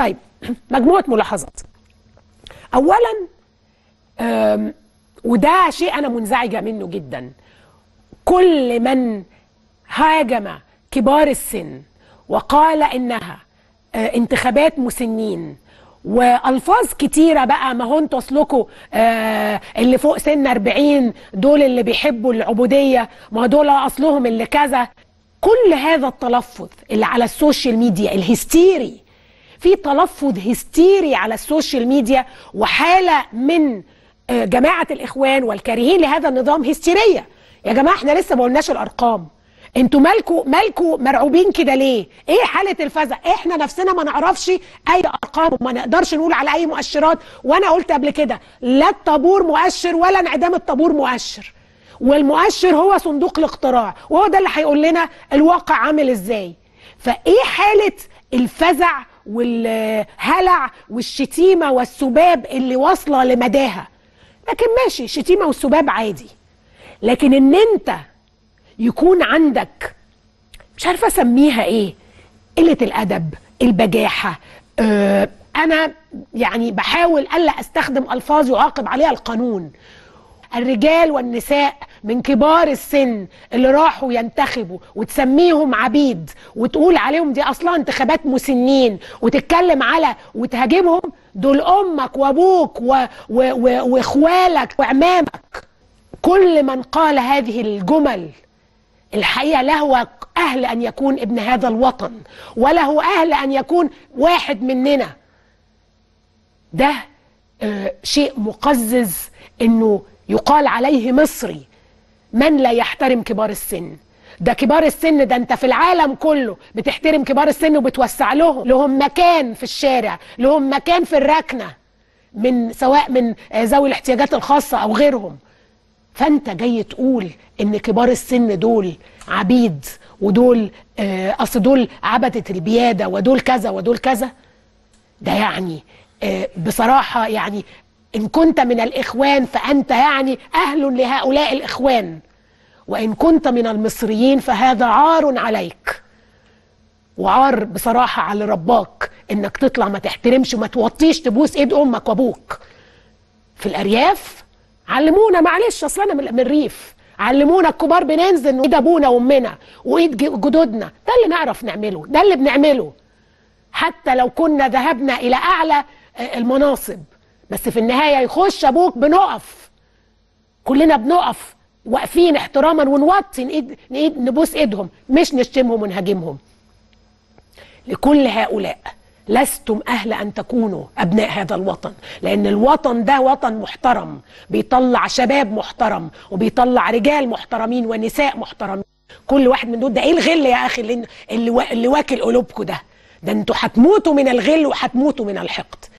طيب مجموعه ملاحظات اولا أم، وده شيء انا منزعجه منه جدا كل من هاجم كبار السن وقال انها آه، انتخابات مسنين والفاظ كتيره بقى ما هو انتوا اصلكوا آه اللي فوق سن 40 دول اللي بيحبوا العبوديه ما دول اصلهم اللي كذا كل هذا التلفظ اللي على السوشيال ميديا الهستيري في تلفظ هستيري على السوشيال ميديا وحاله من آه، جماعه الاخوان والكارهين لهذا النظام هستيريه يا جماعه احنا لسه ما قلناش الارقام انتوا مالكوا مالكوا مرعوبين كده ليه؟ ايه حاله الفزع؟ احنا نفسنا ما نعرفش اي ارقام وما نقدرش نقول على اي مؤشرات وانا قلت قبل كده لا الطابور مؤشر ولا انعدام الطابور مؤشر. والمؤشر هو صندوق الاقتراع وهو ده اللي هيقول لنا الواقع عامل ازاي. فايه حاله الفزع والهلع والشتيمه والسباب اللي واصله لمداها؟ لكن ماشي شتيمه والسباب عادي. لكن ان انت يكون عندك مش عارفه اسميها ايه قله الادب البجاحه آه انا يعني بحاول الا استخدم الفاظ يعاقب عليها القانون الرجال والنساء من كبار السن اللي راحوا ينتخبوا وتسميهم عبيد وتقول عليهم دي اصلا انتخابات مسنين وتتكلم على وتهاجمهم دول امك وابوك و- و- و- واخوالك وعمامك كل من قال هذه الجمل الحقيقه له اهل ان يكون ابن هذا الوطن وله اهل ان يكون واحد مننا ده آه، شيء مقزز انه يقال عليه مصري من لا يحترم كبار السن ده كبار السن ده انت في العالم كله بتحترم كبار السن وبتوسع لهم لهم مكان في الشارع لهم مكان في الركنه من سواء من آه، ذوي الاحتياجات الخاصه او غيرهم فانت جاي تقول ان كبار السن دول عبيد ودول آه، اصل دول عبدة البياده ودول كذا ودول كذا ده يعني آه، بصراحه يعني ان كنت من الاخوان فانت يعني اهل لهؤلاء الاخوان وان كنت من المصريين فهذا عار عليك وعار بصراحه على رباك انك تطلع ما تحترمش وما توطيش تبوس ايد امك وابوك في الارياف علمونا معلش اصل انا من من الريف علمونا الكبار بننزل ايد ابونا وامنا وايد ج- جدودنا ده اللي نعرف نعمله ده اللي بنعمله حتى لو كنا ذهبنا الى اعلى آه، المناصب بس في النهايه يخش ابوك بنقف كلنا بنقف واقفين احتراما ونوطي نإيد نإيد نبوس ايدهم مش نشتمهم ونهاجمهم لكل هؤلاء لستم أهل أن تكونوا أبناء هذا الوطن لأن الوطن ده وطن محترم بيطلع شباب محترم وبيطلع رجال محترمين ونساء محترمين كل واحد من دول ده ايه الغل يا اخي اللي اللي, وا- اللي واكل قلوبكم ده ده انتوا هتموتوا من الغل وهتموتوا من الحقد